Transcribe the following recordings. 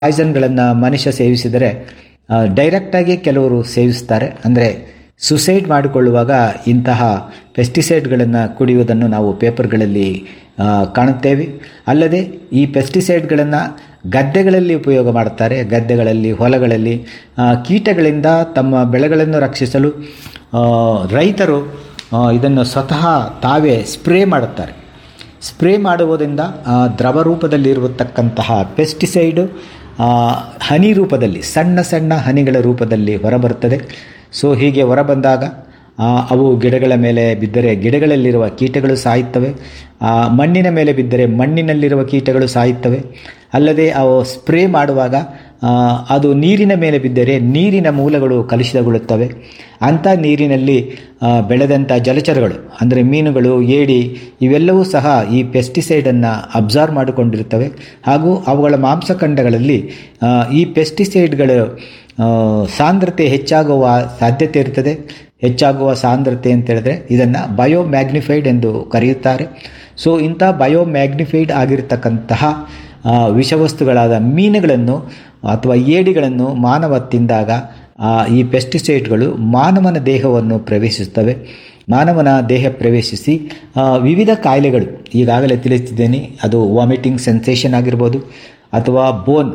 ಪಾಯ್ಸನ್ಗಳನ್ನು ಮನುಷ್ಯ ಸೇವಿಸಿದರೆ ಡೈರೆಕ್ಟಾಗಿ ಕೆಲವರು ಸೇವಿಸ್ತಾರೆ ಅಂದರೆ ಸುಸೈಡ್ ಮಾಡಿಕೊಳ್ಳುವಾಗ ಇಂತಹ ಪೆಸ್ಟಿಸೈಡ್ಗಳನ್ನು ಕುಡಿಯುವುದನ್ನು ನಾವು ಪೇಪರ್ಗಳಲ್ಲಿ ಆ, ಕಾಣುತ್ತೇವೆ ಅಲ್ಲದೆ ಈ ಪೆಸ್ಟಿಸೈಡ್ಗಳನ್ನು ಗದ್ದೆಗಳಲ್ಲಿ ಉಪಯೋಗ ಮಾಡ್ತಾರೆ ಗದ್ದೆಗಳಲ್ಲಿ ಹೊಲಗಳಲ್ಲಿ ಆ, ಕೀಟಗಳಿಂದ ತಮ್ಮ ಬೆಳೆಗಳನ್ನು ರಕ್ಷಿಸಲು ಆ, ರೈತರು ಆ, ಇದನ್ನು ಸ್ವತಃ ತಾವೇ ಸ್ಪ್ರೇ ಮಾಡುತ್ತಾರೆ ಸ್ಪ್ರೇ ಮಾಡುವುದರಿಂದ ಆ, ದ್ರವ ರೂಪದಲ್ಲಿರತಕ್ಕಂತಹ ಪೆಸ್ಟಿಸೈಡು ಆ, ಹನಿ ರೂಪದಲ್ಲಿ ಸಣ್ಣ ಸಣ್ಣ ಹನಿಗಳ ರೂಪದಲ್ಲಿ ಹೊರಬರುತ್ತದೆ ಸೊ ಹೀಗೆ ಹೊರಬಂದಾಗ ಆ, ಅವು ಗಿಡಗಳ ಮೇಲೆ ಬಿದ್ದರೆ ಗಿಡಗಳಲ್ಲಿರುವ ಕೀಟಗಳು ಸಾಯುತ್ತವೆ ಆ, ಮಣ್ಣಿನ ಮೇಲೆ ಬಿದ್ದರೆ ಮಣ್ಣಿನಲ್ಲಿರುವ ಕೀಟಗಳು ಸಾಯುತ್ತವೆ ಅಲ್ಲದೆ ಅವು ಸ್ಪ್ರೇ ಮಾಡುವಾಗ ಆ, ಅದು ನೀರಿನ ಮೇಲೆ ಬಿದ್ದರೆ ನೀರಿನ ಮೂಲಗಳು ಕಲುಷಿತಗೊಳ್ಳುತ್ತವೆ ಅಂಥ ನೀರಿನಲ್ಲಿ ಆ, ಬೆಳೆದಂಥ ಜಲಚರಗಳು ಅಂದರೆ ಮೀನುಗಳು ಏಡಿ ಇವೆಲ್ಲವೂ ಸಹ ಈ ಪೆಸ್ಟಿಸೈಡನ್ನು ಅಬ್ಸಾರ್ವ್ ಮಾಡಿಕೊಂಡಿರುತ್ತವೆ ಹಾಗೂ ಅವುಗಳ ಮಾಂಸಖಂಡಗಳಲ್ಲಿ ಆ, ಈ ಪೆಸ್ಟಿಸೈಡ್ಗಳು ಆ, ಸಾಂದ್ರತೆ ಹೆಚ್ಚಾಗುವ ಸಾಧ್ಯತೆ ಇರುತ್ತದೆ ಹೆಚ್ಚಾಗುವ ಸಾಂದ್ರತೆ ಅಂತ ಹೇಳಿದ್ರೆ ಇದನ್ನು ಬಯೋಮ್ಯಾಗ್ನಿಫೈಡ್ ಎಂದು ಕರೆಯುತ್ತಾರೆ ಸೊ ಇಂಥ ಬಯೋಮ್ಯಾಗ್ನಿಫೈಡ್ ಆಗಿರತಕ್ಕಂತಹ ಆ, ವಿಷವಸ್ತುಗಳಾದ ಮೀನುಗಳನ್ನು ಅಥವಾ ಏಡಿಗಳನ್ನು ಮಾನವ ತಿಂದಾಗ ಆ, ಈ ಪೆಸ್ಟಿಸೈಡ್ಗಳು ಮಾನವನ ದೇಹವನ್ನು ಪ್ರವೇಶಿಸುತ್ತವೆ ಮಾನವನ ದೇಹ ಪ್ರವೇಶಿಸಿ ಆ, ವಿವಿಧ ಕಾಯಿಲೆಗಳು ಈಗಾಗಲೇ ತಿಳಿಸಿದ್ದೇನೆ ಅದು ವಾಮಿಟಿಂಗ್ ಸೆನ್ಸೇಷನ್ ಆಗಿರ್ಬೋದು ಅಥವಾ ಬೋನ್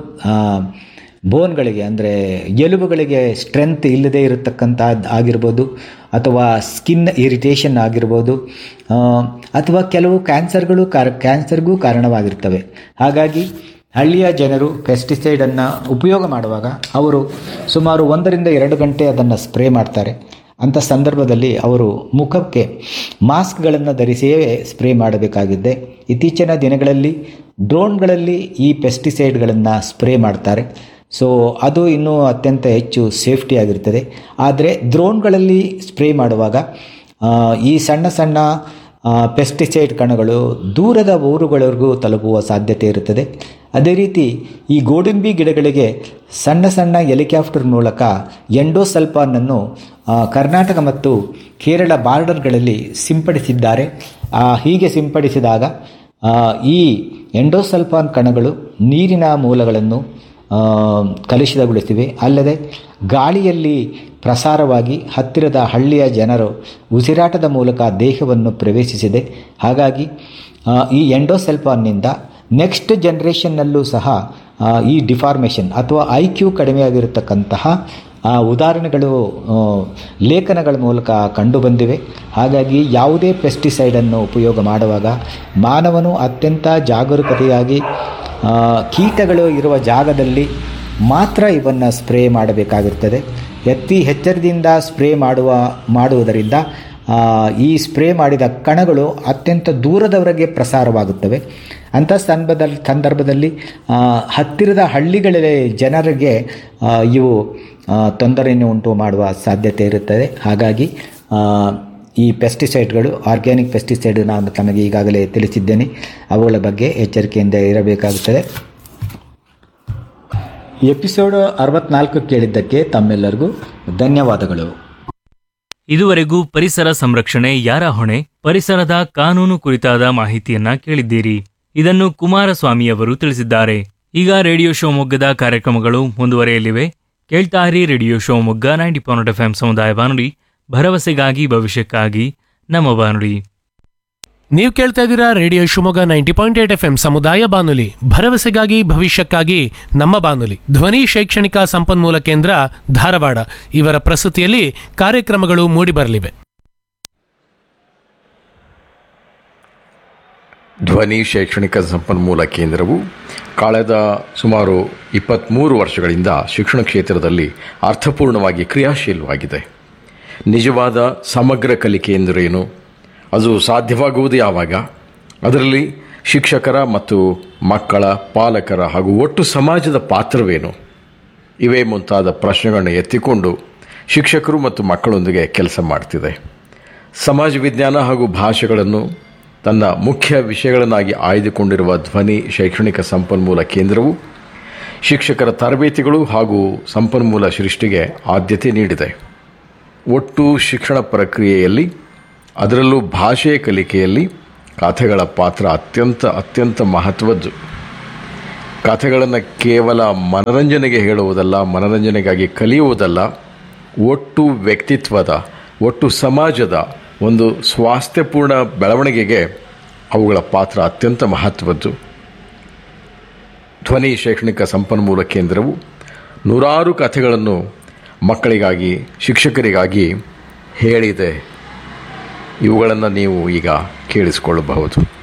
ಬೋನ್ಗಳಿಗೆ ಅಂದರೆ ಎಲುಬುಗಳಿಗೆ ಸ್ಟ್ರೆಂತ್ ಇಲ್ಲದೆ ಇರತಕ್ಕಂಥ ಆಗಿರ್ಬೋದು ಅಥವಾ ಸ್ಕಿನ್ ಇರಿಟೇಷನ್ ಆಗಿರ್ಬೋದು ಆ, ಅಥವಾ ಕೆಲವು ಕ್ಯಾನ್ಸರ್ಗಳು ಕಾರ ಕ್ಯಾನ್ಸರ್ಗೂ ಕಾರಣವಾಗಿರ್ತವೆ ಹಾಗಾಗಿ ಹಳ್ಳಿಯ ಜನರು ಪೆಸ್ಟಿಸೈಡನ್ನು ಉಪಯೋಗ ಮಾಡುವಾಗ ಅವರು ಸುಮಾರು ಒಂದರಿಂದ ಎರಡು ಗಂಟೆ ಅದನ್ನು ಸ್ಪ್ರೇ ಮಾಡ್ತಾರೆ ಅಂಥ ಸಂದರ್ಭದಲ್ಲಿ ಅವರು ಮುಖಕ್ಕೆ ಮಾಸ್ಕ್ಗಳನ್ನು ಧರಿಸಿಯೇ ಸ್ಪ್ರೇ ಮಾಡಬೇಕಾಗಿದೆ ಇತ್ತೀಚಿನ ದಿನಗಳಲ್ಲಿ ಡ್ರೋನ್ಗಳಲ್ಲಿ ಈ ಪೆಸ್ಟಿಸೈಡ್ಗಳನ್ನು ಸ್ಪ್ರೇ ಮಾಡ್ತಾರೆ ಸೊ ಅದು ಇನ್ನೂ ಅತ್ಯಂತ ಹೆಚ್ಚು ಸೇಫ್ಟಿ ಆಗಿರ್ತದೆ ಆದರೆ ಡ್ರೋನ್ಗಳಲ್ಲಿ ಸ್ಪ್ರೇ ಮಾಡುವಾಗ ಆ, ಈ ಸಣ್ಣ ಸಣ್ಣ ಪೆಸ್ಟಿಸೈಡ್ ಕಣಗಳು ದೂರದ ಊರುಗಳವರೆಗೂ ತಲುಪುವ ಸಾಧ್ಯತೆ ಇರುತ್ತದೆ ಅದೇ ರೀತಿ ಈ ಗೋಡಂಬಿ ಗಿಡಗಳಿಗೆ ಸಣ್ಣ ಸಣ್ಣ ಹೆಲಿಕಾಪ್ಟರ್ ಮೂಲಕ ಎಂಡೋಸಲ್ಫಾನನ್ನು ಆ, ಕರ್ನಾಟಕ ಮತ್ತು ಕೇರಳ ಬಾರ್ಡರ್ಗಳಲ್ಲಿ ಸಿಂಪಡಿಸಿದ್ದಾರೆ ಆ, ಹೀಗೆ ಸಿಂಪಡಿಸಿದಾಗ ಆ, ಈ ಎಂಡೋಸಲ್ಫಾನ್ ಕಣಗಳು ನೀರಿನ ಮೂಲಗಳನ್ನು ಆ, ಕಲುಷಿತಗೊಳಿಸಿವೆ ಅಲ್ಲದೆ ಗಾಳಿಯಲ್ಲಿ ಪ್ರಸಾರವಾಗಿ ಹತ್ತಿರದ ಹಳ್ಳಿಯ ಜನರು ಉಸಿರಾಟದ ಮೂಲಕ ದೇಹವನ್ನು ಪ್ರವೇಶಿಸಿದೆ ಹಾಗಾಗಿ ಆ, ಈ ಎಂಡೋಸೆಲ್ಫಾನ್ನಿಂದ ನೆಕ್ಸ್ಟ್ ಜನ್ರೇಷನ್ನಲ್ಲೂ ಸಹ ಆ, ಈ ಡಿಫಾರ್ಮೇಷನ್ ಅಥವಾ ಐ ಕ್ಯೂ ಕಡಿಮೆಯಾಗಿರತಕ್ಕಂತಹ ಆ, ಉದಾಹರಣೆಗಳು ಆ, ಲೇಖನಗಳ ಮೂಲಕ ಕಂಡುಬಂದಿವೆ ಹಾಗಾಗಿ ಯಾವುದೇ ಪೆಸ್ಟಿಸೈಡನ್ನು ಉಪಯೋಗ ಮಾಡುವಾಗ ಮಾನವನು ಅತ್ಯಂತ ಜಾಗರೂಕತೆಯಾಗಿ ಆ, ಕೀಟಗಳು ಇರುವ ಜಾಗದಲ್ಲಿ ಮಾತ್ರ ಇವನ್ನು ಸ್ಪ್ರೇ ಮಾಡಬೇಕಾಗಿರ್ತದೆ ಅತಿ ಎಚ್ಚರದಿಂದ ಸ್ಪ್ರೇ ಮಾಡುವ ಮಾಡುವುದರಿಂದ ಆ, ಈ ಸ್ಪ್ರೇ ಮಾಡಿದ ಕಣಗಳು ಅತ್ಯಂತ ದೂರದವರೆಗೆ ಪ್ರಸಾರವಾಗುತ್ತವೆ ಅಂಥ ಸಂದರ್ಭದಲ್ಲಿ ಸಂದರ್ಭದಲ್ಲಿ ಆ, ಹತ್ತಿರದ ಹಳ್ಳಿಗಳ ಜನರಿಗೆ ಆ, ಇವು ಆ, ತೊಂದರೆಯನ್ನು ಉಂಟು ಮಾಡುವ ಸಾಧ್ಯತೆ ಇರುತ್ತದೆ ಹಾಗಾಗಿ ಆ, ಈ ಪೆಸ್ಟಿಸೈಡ್ಗಳು ಆರ್ಗ್ಯಾನಿಕ್ ಪೆಸ್ಟಿಸೈಡ್ ನಾನು ತಮಗೆ ಈಗಾಗಲೇ ತಿಳಿಸಿದ್ದೇನೆ ಅವುಗಳ ಬಗ್ಗೆ ಎಚ್ಚರಿಕೆಯಿಂದ ಇರಬೇಕಾಗುತ್ತದೆ ಎಪಿಸೋಡ್ ಅರವತ್ನಾಲ್ಕು ಕೇಳಿದ್ದಕ್ಕೆ ತಮ್ಮೆಲ್ಲರಿಗೂ ಧನ್ಯವಾದಗಳು ಇದುವರೆಗೂ ಪರಿಸರ ಸಂರಕ್ಷಣೆ ಯಾರ ಹೊಣೆ ಪರಿಸರದ ಕಾನೂನು ಕುರಿತಾದ ಮಾಹಿತಿಯನ್ನ ಕೇಳಿದ್ದೀರಿ ಇದನ್ನು ಕುಮಾರಸ್ವಾಮಿಯವರು ತಿಳಿಸಿದ್ದಾರೆ ಈಗ ರೇಡಿಯೋ ಶಿವಮೊಗ್ಗದ ಕಾರ್ಯಕ್ರಮಗಳು ಮುಂದುವರೆಯಲಿವೆ ಕೇಳ್ತಾರಿ radio Shivamogga ninety point F ಸಮುದಾಯ ಬಾನುಲಿ ಭರವಸೆಗಾಗಿ ಭವಿಷ್ಯಕ್ಕಾಗಿ ನಮ್ಮ ಬಾನುಲಿ ನೀವು ಕೇಳ್ತಾ ಇದ್ದೀರಾ radio Shivamogga ninety point eight F M ಸಮುದಾಯ ಬಾನುಲಿ ಭರವಸೆಗಾಗಿ ಭವಿಷ್ಯಕ್ಕಾಗಿ ನಮ್ಮ ಬಾನುಲಿ ಧ್ವನಿ ಶೈಕ್ಷಣಿಕ ಸಂಪನ್ಮೂಲ ಕೇಂದ್ರ ಧಾರವಾಡ ಇವರ ಪ್ರಸ್ತುತಿಯಲ್ಲಿ ಕಾರ್ಯಕ್ರಮಗಳು ಮೂಡಿಬರಲಿವೆ ಧ್ವನಿ ಶೈಕ್ಷಣಿಕ ಸಂಪನ್ಮೂಲ ಕೇಂದ್ರವು ಕಳೆದ ಸುಮಾರು ಇಪ್ಪತ್ತ್ಮೂರು ವರ್ಷಗಳಿಂದ ಶಿಕ್ಷಣ ಕ್ಷೇತ್ರದಲ್ಲಿ ಅರ್ಥಪೂರ್ಣವಾಗಿ ಕ್ರಿಯಾಶೀಲವಾಗಿದೆ ನಿಜವಾದ ಸಮಗ್ರ ಕಲಿಕೆ ಎಂದರೇನು ಅದು ಸಾಧ್ಯವಾಗುವುದು ಯಾವಾಗ ಅದರಲ್ಲಿ ಶಿಕ್ಷಕರ ಮತ್ತು ಮಕ್ಕಳ ಪಾಲಕರ ಹಾಗೂ ಒಟ್ಟು ಸಮಾಜದ ಪಾತ್ರವೇನು ಇವೇ ಮುಂತಾದ ಪ್ರಶ್ನೆಗಳನ್ನ ಎತ್ತಿಕೊಂಡು ಶಿಕ್ಷಕರು ಮತ್ತು ಮಕ್ಕಳೊಂದಿಗೆ ಕೆಲಸ ಮಾಡ್ತಿದೆ ಸಮಾಜ ವಿಜ್ಞಾನ ಹಾಗೂ ಭಾಷೆಗಳನ್ನು ತನ್ನ ಮುಖ್ಯ ವಿಷಯಗಳನ್ನಾಗಿ ಆಯ್ದುಕೊಂಡಿರುವ ಧ್ವನಿ ಶೈಕ್ಷಣಿಕ ಸಂಪನ್ಮೂಲ ಕೇಂದ್ರವು ಶಿಕ್ಷಕರ ತರಬೇತಿಗಳು ಹಾಗೂ ಸಂಪನ್ಮೂಲ ಸೃಷ್ಟಿಗೆ ಆದ್ಯತೆ ನೀಡಿದೆ ಒಟ್ಟು ಶಿಕ್ಷಣ ಪ್ರಕ್ರಿಯೆಯಲ್ಲಿ ಅದರಲ್ಲೂ ಭಾಷೆಯ ಕಲಿಕೆಯಲ್ಲಿ ಕಥೆಗಳ ಪಾತ್ರ ಅತ್ಯಂತ ಅತ್ಯಂತ ಮಹತ್ವದ್ದು ಕಥೆಗಳನ್ನು ಕೇವಲ ಮನರಂಜನೆಗೆ ಹೇಳುವುದಲ್ಲ ಮನರಂಜನೆಗಾಗಿ ಕಲಿಯುವುದಲ್ಲ ಒಟ್ಟು ವ್ಯಕ್ತಿತ್ವದ ಒಟ್ಟು ಸಮಾಜದ ಒಂದು ಸ್ವಾಸ್ಥ್ಯಪೂರ್ಣ ಬೆಳವಣಿಗೆಗೆ ಅವುಗಳ ಪಾತ್ರ ಅತ್ಯಂತ ಮಹತ್ವದ್ದು ಧ್ವನಿ ಶೈಕ್ಷಣಿಕ ಸಂಪನ್ಮೂಲ ಕೇಂದ್ರವು ನೂರಾರು ಕಥೆಗಳನ್ನು ಮಕ್ಕಳಿಗಾಗಿ ಶಿಕ್ಷಕರಿಗಾಗಿ ಹೇಳಿದೆ ಇವುಗಳನ್ನು ನೀವು ಈಗ ಕೇಳಿಸಿಕೊಳ್ಳಬಹುದು